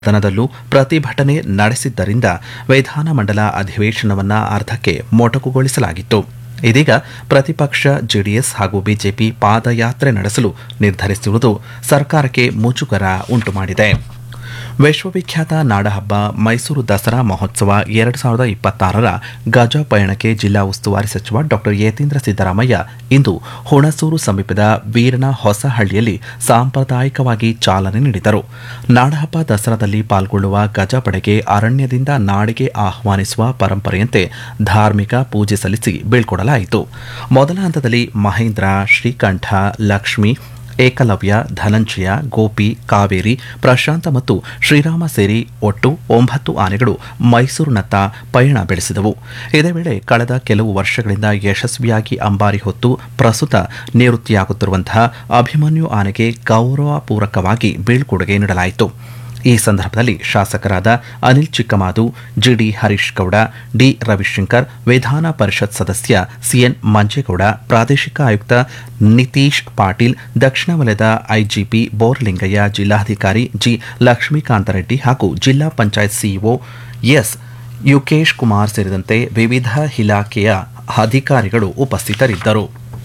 ಸದನದಲ್ಲೂ ಪ್ರತಿಭಟನೆ ನಡೆಸಿದ್ದರಿಂದ ವಿಧಾನಮಂಡಲ ಅಧಿವೇಶನವನ್ನ ಅರ್ಧಕ್ಕೆ ಮೊಟಕುಗೊಳಿಸಲಾಗಿತ್ತು ಇದೀಗ ಪ್ರತಿಪಕ್ಷ ಜೆಡಿಎಸ್ ಹಾಗೂ ಬಿಜೆಪಿ ಪಾದಯಾತ್ರೆ ನಡೆಸಲು ನಿರ್ಧರಿಸಿರುವುದು ಸರ್ಕಾರಕ್ಕೆ ಮುಜುಗರ ಉಂಟುಮಾಡಿದೆ ವಿಶ್ವವಿಖ್ಯಾತ ನಾಡಹಬ್ಬ ಮೈಸೂರು ದಸರಾ ಮಹೋತ್ಸವ ಎರಡು ಸಾವಿರದ ಇಪ್ಪತ್ತಾರರ ಗಜ ಪಯಣಕ್ಕೆ ಜಿಲ್ಲಾ ಉಸ್ತುವಾರಿ ಸಚಿವ ಡಾಕ್ಟರ್ ಯತೀಂದ್ರ ಸಿದ್ದರಾಮಯ್ಯ ಇಂದು ಹುಣಸೂರು ಸಮೀಪದ ವೀರನ ಹೊಸಹಳ್ಳಿಯಲ್ಲಿ ಸಾಂಪ್ರದಾಯಿಕವಾಗಿ ಚಾಲನೆ ನೀಡಿದರು ನಾಡಹಬ್ಬ ದಸರಾದಲ್ಲಿ ಪಾಲ್ಗೊಳ್ಳುವ ಗಜಪಡೆಗೆ ಅರಣ್ಯದಿಂದ ನಾಡಿಗೆ ಆಹ್ವಾನಿಸುವ ಪರಂಪರೆಯಂತೆ ಧಾರ್ಮಿಕ ಪೂಜೆ ಸಲ್ಲಿಸಿ ಬೀಳ್ಕೊಡಲಾಯಿತು ಮೊದಲ ಹಂತದಲ್ಲಿ ಮಹೇಂದ್ರ ಶ್ರೀಕಂಠ ಲಕ್ಷ್ಮಿ ಏಕಲವ್ಯ ಧನಂಜಯ ಗೋಪಿ ಕಾವೇರಿ ಪ್ರಶಾಂತ ಮತ್ತು ಶ್ರೀರಾಮ ಸೇರಿ ಒಟ್ಟು ಒಂಬತ್ತು ಆನೆಗಳು ಮೈಸೂರಿನತ್ತ ಪಯಣ ಬೆಳೆಸಿದವು ಇದೇ ವೇಳೆ ಕಳೆದ ಕೆಲವು ವರ್ಷಗಳಿಂದ ಯಶಸ್ವಿಯಾಗಿ ಅಂಬಾರಿ ಹೊತ್ತು ಪ್ರಸ್ತುತ ನಿವೃತ್ತಿಯಾಗುತ್ತಿರುವಂತಹ ಅಭಿಮನ್ಯು ಆನೆಗೆ ಗೌರವಪೂರ್ವಕವಾಗಿ ಬೀಳ್ಕೊಡುಗೆ ನೀಡಲಾಯಿತು ಈ ಸಂದರ್ಭದಲ್ಲಿ ಶಾಸಕರಾದ ಅನಿಲ್ ಚಿಕ್ಕಮಾದು ಜಿಡಿ ಹರೀಶ್ ಗೌಡ ಡಿ ರವಿಶಂಕರ್ ವಿಧಾನ ಪರಿಷತ್ ಸದಸ್ಯ ಸಿಎನ್ ಮಂಜೇಗೌಡ ಪ್ರಾದೇಶಿಕ ಆಯುಕ್ತ ನಿತೀಶ್ ಪಾಟೀಲ್ ದಕ್ಷಿಣ ವಲಯದ ಐಜಿಪಿ ಬೋರಲಿಂಗಯ್ಯ ಜಿಲ್ಲಾಧಿಕಾರಿ ಜಿ ಲಕ್ಷ್ಮೀಕಾಂತ ರೆಡ್ಡಿ ಹಾಗೂ ಜಿಲ್ಲಾ ಪಂಚಾಯತ್ ಸಿಇಒ ಎಸ್ ಯುಕೇಶ್ ಕುಮಾರ್ ಸೇರಿದಂತೆ ವಿವಿಧ ಇಲಾಖೆಯ ಅಧಿಕಾರಿಗಳು ಉಪಸ್ಥಿತರಿದ್ದರು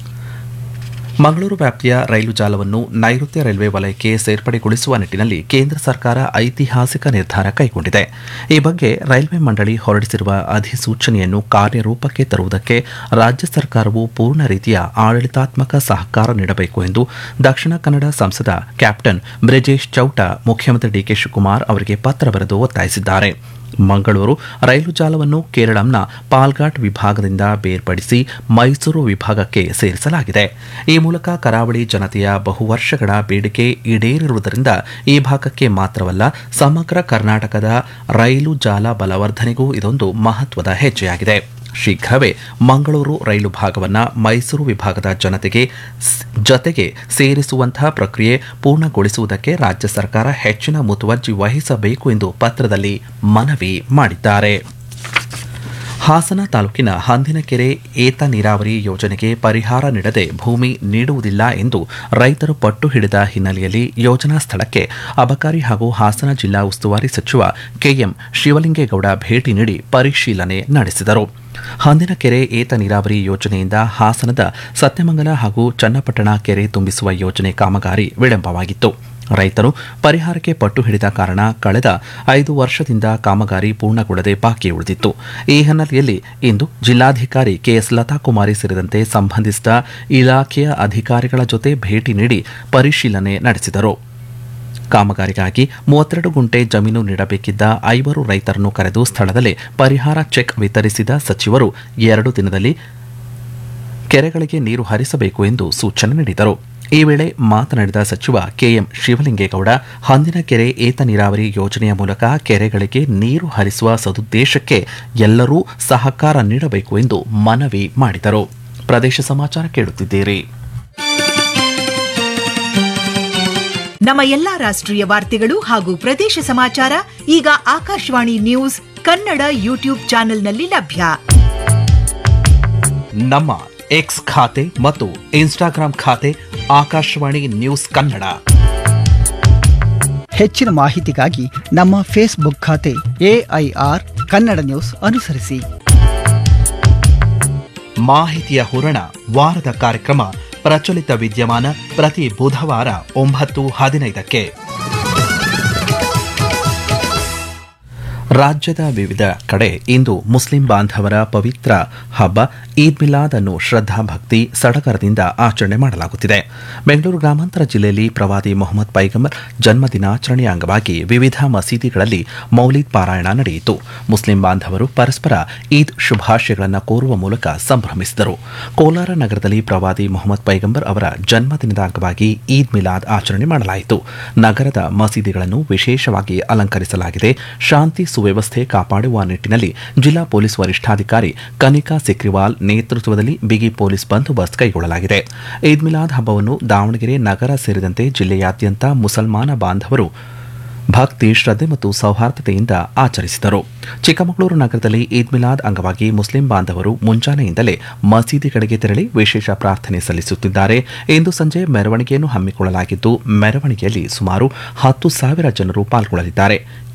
ಮಂಗಳೂರು ವ್ಯಾಪ್ತಿಯ ರೈಲು ಜಾಲವನ್ನು ನೈಋತ್ಯ ರೈಲ್ವೆ ವಲಯಕ್ಕೆ ಸೇರ್ಪಡೆಗೊಳಿಸುವ ನಿಟ್ಟಿನಲ್ಲಿ ಕೇಂದ್ರ ಸರ್ಕಾರ ಐತಿಹಾಸಿಕ ನಿರ್ಧಾರ ಕೈಗೊಂಡಿದೆ ಈ ಬಗ್ಗೆ ರೈಲ್ವೆ ಮಂಡಳಿ ಹೊರಡಿಸಿರುವ ಅಧಿಸೂಚನೆಯನ್ನು ಕಾರ್ಯರೂಪಕ್ಕೆ ತರುವುದಕ್ಕೆ ರಾಜ್ಯ ಸರ್ಕಾರವು ಪೂರ್ಣ ರೀತಿಯ ಆಡಳಿತಾತ್ಮಕ ಸಹಕಾರ ನೀಡಬೇಕು ಎಂದು ದಕ್ಷಿಣ ಕನ್ನಡ ಸಂಸದ ಕ್ಯಾಪ್ಟನ್ ಬ್ರಿಜೇಶ್ ಚೌಟ ಮುಖ್ಯಮಂತ್ರಿ ಡಿಕೆ ಶಿವಕುಮಾರ್ ಅವರಿಗೆ ಪತ್ರ ಬರೆದು ಒತ್ತಾಯಿಸಿದ್ದಾರೆ ಮಂಗಳೂರು ರೈಲು ಜಾಲವನ್ನು ಕೇರಳಂನ ಪಾಲ್ಘಾಟ್ ವಿಭಾಗದಿಂದ ಬೇರ್ಪಡಿಸಿ ಮೈಸೂರು ವಿಭಾಗಕ್ಕೆ ಸೇರಿಸಲಾಗಿದೆ ಈ ಮೂಲಕ ಕರಾವಳಿ ಜನತೆಯ ಬಹುವರ್ಷಗಳ ಬೇಡಿಕೆ ಈಡೇರಿರುವುದರಿಂದ ಈ ಭಾಗಕ್ಕೆ ಮಾತ್ರವಲ್ಲ ಸಮಗ್ರ ಕರ್ನಾಟಕದ ರೈಲು ಜಾಲ ಬಲವರ್ಧನೆಗೂ ಇದೊಂದು ಮಹತ್ವದ ಹೆಜ್ಜೆಯಾಗಿದೆ ಶೀಘ್ರವೇ ಮಂಗಳೂರು ರೈಲು ಭಾಗವನ್ನು ಮೈಸೂರು ವಿಭಾಗದ ಜನತೆಗೆ ಜತೆಗೆ ಸೇರಿಸುವಂತಹ ಪ್ರಕ್ರಿಯೆ ಪೂರ್ಣಗೊಳಿಸುವುದಕ್ಕೆ ರಾಜ್ಯ ಸರ್ಕಾರ ಹೆಚ್ಚಿನ ಮುತುವರ್ಜಿ ವಹಿಸಬೇಕು ಎಂದು ಪತ್ರದಲ್ಲಿ ಮನವಿ ಮಾಡಿದ್ದಾರೆ ಹಾಸನ ತಾಲೂಕಿನ ಹಂದಿನಕೆರೆ ಏತ ನೀರಾವರಿ ಯೋಜನೆಗೆ ಪರಿಹಾರ ನೀಡದೆ ಭೂಮಿ ನೀಡುವುದಿಲ್ಲ ಎಂದು ರೈತರು ಪಟ್ಟು ಹಿಡಿದ ಹಿನ್ನೆಲೆಯಲ್ಲಿ ಯೋಜನಾ ಸ್ಥಳಕ್ಕೆ ಅಬಕಾರಿ ಹಾಗೂ ಹಾಸನ ಜಿಲ್ಲಾ ಉಸ್ತುವಾರಿ ಸಚಿವ ಕೆಎಂ ಶಿವಲಿಂಗೇಗೌಡ ಭೇಟಿ ನೀಡಿ ಪರಿಶೀಲನೆ ನಡೆಸಿದರು ಹಂದಿನಕೆರೆ ಏತ ನೀರಾವರಿ ಯೋಜನೆಯಿಂದ ಹಾಸನದ ಸತ್ಯಮಂಗಲ ಹಾಗೂ ಚನ್ನಪಟ್ಟಣ ಕೆರೆ ತುಂಬಿಸುವ ಯೋಜನೆ ಕಾಮಗಾರಿ ವಿಳಂಬವಾಗಿತ್ತು ರೈತರು ಪರಿಹಾರಕ್ಕೆ ಪಟ್ಟು ಹಿಡಿದ ಕಾರಣ ಕಳೆದ ಐದು ವರ್ಷದಿಂದ ಕಾಮಗಾರಿ ಪೂರ್ಣಗೊಳ್ಳದೆ ಬಾಕಿ ಉಳಿದಿತ್ತು ಈ ಹಿನ್ನೆಲೆಯಲ್ಲಿ ಇಂದು ಜಿಲ್ಲಾಧಿಕಾರಿ ಕೆಎಸ್ ಲತಾಕುಮಾರಿ ಸೇರಿದಂತೆ ಸಂಬಂಧಿಸಿದ ಇಲಾಖೆಯ ಅಧಿಕಾರಿಗಳ ಜೊತೆ ಭೇಟಿ ನೀಡಿ ಪರಿಶೀಲನೆ ನಡೆಸಿದರು ಕಾಮಗಾರಿಗಾಗಿ ಮೂವತ್ತೆರಡು ಗುಂಟೆ ಜಮೀನು ನೀಡಬೇಕಿದ್ದ ಐವರು ರೈತರನ್ನು ಕರೆದು ಸ್ಥಳದಲ್ಲೇ ಪರಿಹಾರ ಚೆಕ್ ವಿತರಿಸಿದ ಸಚಿವರು ಎರಡು ದಿನದಲ್ಲಿ ಕೆರೆಗಳಿಗೆ ನೀರು ಹರಿಸಬೇಕು ಎಂದು ಸೂಚನೆ ನೀಡಿದರು ಈ ವೇಳೆ ಮಾತನಾಡಿದ ಸಚಿವ ಕೆಎಂ ಶಿವಲಿಂಗೇಗೌಡ ಹಂದಿನ ಕೆರೆ ಏತ ನೀರಾವರಿ ಯೋಜನೆಯ ಮೂಲಕ ಕೆರೆಗಳಿಗೆ ನೀರು ಹರಿಸುವ ಸದುದ್ದೇಶಕ್ಕೆ ಎಲ್ಲರೂ ಸಹಕಾರ ನೀಡಬೇಕು ಎಂದು ಮನವಿ ಮಾಡಿದರು ಪ್ರದೇಶ ಸಮಾಚಾರ ಕೇಳುತ್ತಿದ್ದೀರಿ ನಮ್ಮ ಎಲ್ಲಾ ರಾಷ್ಟ್ರೀಯ ವಾರ್ತೆಗಳು ಹಾಗೂ ಪ್ರದೇಶ ಸಮಾಚಾರ ಈಗ ಆಕಾಶವಾಣಿ ನ್ಯೂಸ್ ಕನ್ನಡ ಯೂಟ್ಯೂಬ್ ಚಾನೆಲ್ನಲ್ಲಿ ಲಭ್ಯ ನಮ್ಮ ಎಕ್ಸ್ ಖಾತೆ ಮತ್ತು ಇನ್ಸ್ಟಾಗ್ರಾಂ ಖಾತೆ ಆಕಾಶವಾಣಿ ನ್ಯೂಸ್ ಕನ್ನಡ ಹೆಚ್ಚಿನ ಮಾಹಿತಿಗಾಗಿ ನಮ್ಮ ಫೇಸ್ಬುಕ್ ಖಾತೆ ಎಐಆರ್ ಕನ್ನಡ ನ್ಯೂಸ್ ಅನುಸರಿಸಿ ಮಾಹಿತಿಯ ಹೂರಣ ವಾರದ ಕಾರ್ಯಕ್ರಮ ಪ್ರಚಲಿತ ವಿದ್ಯಮಾನ ಪ್ರತಿ ಬುಧವಾರ ಒಂಬತ್ತು ಹದಿನೈದಕ್ಕೆ ರಾಜ್ಯದ ವಿವಿಧ ಕಡೆ ಇಂದು ಮುಸ್ಲಿಂ ಬಾಂಧವರ ಪವಿತ್ರ ಹಬ್ಬ ಈದ್ ಮಿಲಾದ್ ಅನ್ನು ಶ್ರದ್ಧಾ ಭಕ್ತಿ ಸಡಗರದಿಂದ ಆಚರಣೆ ಮಾಡಲಾಗುತ್ತಿದೆ ಬೆಂಗಳೂರು ಗ್ರಾಮಾಂತರ ಜಿಲ್ಲೆಯಲ್ಲಿ ಪ್ರವಾದಿ ಮೊಹಮ್ಮದ್ ಪೈಗಂಬರ್ ಜನ್ಮ ದಿನಾಚರಣೆಯ ಅಂಗವಾಗಿ ವಿವಿಧ ಮಸೀದಿಗಳಲ್ಲಿ ಮೌಲಿದ್ ಪಾರಾಯಣ ನಡೆಯಿತು ಮುಸ್ಲಿಂ ಬಾಂಧವರು ಪರಸ್ಪರ ಈದ್ ಶುಭಾಶಯಗಳನ್ನು ಕೋರುವ ಮೂಲಕ ಸಂಭ್ರಮಿಸಿದರು ಕೋಲಾರ ನಗರದಲ್ಲಿ ಪ್ರವಾದಿ ಮೊಹಮ್ಮದ್ ಪೈಗಂಬರ್ ಅವರ ಜನ್ಮದಿನದ ಅಂಗವಾಗಿ ಈದ್ ಮಿಲಾದ್ ಆಚರಣೆ ಮಾಡಲಾಯಿತು ನಗರದ ಮಸೀದಿಗಳನ್ನು ವಿಶೇಷವಾಗಿ ಅಲಂಕರಿಸಲಾಗಿದೆ ಶಾಂತಿ ಸುವ್ಯವಸ್ಥೆ ಕಾಪಾಡುವ ನಿಟ್ಟಿನಲ್ಲಿ ಜಿಲ್ಲಾ ಪೊಲೀಸ್ ವರಿಷ್ಠಾಧಿಕಾರಿ ಕನಿಕಾ ಸಿಕ್ರಿವಾಲ್ ನೇತೃತ್ವದಲ್ಲಿ ಬಿಗಿ ಪೊಲೀಸ್ ಬಂದೋಬಸ್ತ್ ಕೈಗೊಳ್ಳಲಾಗಿದೆ ಈದ್ ಮಿಲಾದ್ ಹಬ್ಬವನ್ನು ದಾವಣಗೆರೆ ನಗರ ಸೇರಿದಂತೆ ಜಿಲ್ಲೆಯಾದ್ಯಂತ ಮುಸಲ್ಮಾನ ಬಾಂಧವರು ಭಕ್ತಿ ಶ್ರದ್ಧೆ ಮತ್ತು ಸೌಹಾರ್ದತೆಯಿಂದ ಆಚರಿಸಿದರು ಚಿಕ್ಕಮಗಳೂರು ನಗರದಲ್ಲಿ ಈದ್ ಮಿಲಾದ್ ಅಂಗವಾಗಿ ಮುಸ್ಲಿಂ ಬಾಂಧವರು ಮುಂಜಾನೆಯಿಂದಲೇ ಮಸೀದಿ ಕಡೆಗೆ ತೆರಳಿ ವಿಶೇಷ ಪ್ರಾರ್ಥನೆ ಸಲ್ಲಿಸುತ್ತಿದ್ದಾರೆ ಇಂದು ಸಂಜೆ ಮೆರವಣಿಗೆಯನ್ನು ಹಮ್ಮಿಕೊಳ್ಳಲಾಗಿದ್ದು ಮೆರವಣಿಗೆಯಲ್ಲಿ ಸುಮಾರು ಹತ್ತು ಸಾವಿರ ಜನರು ಪಾಲ್ಗೊಳ್ಳಲಿದ್ದಾರೆ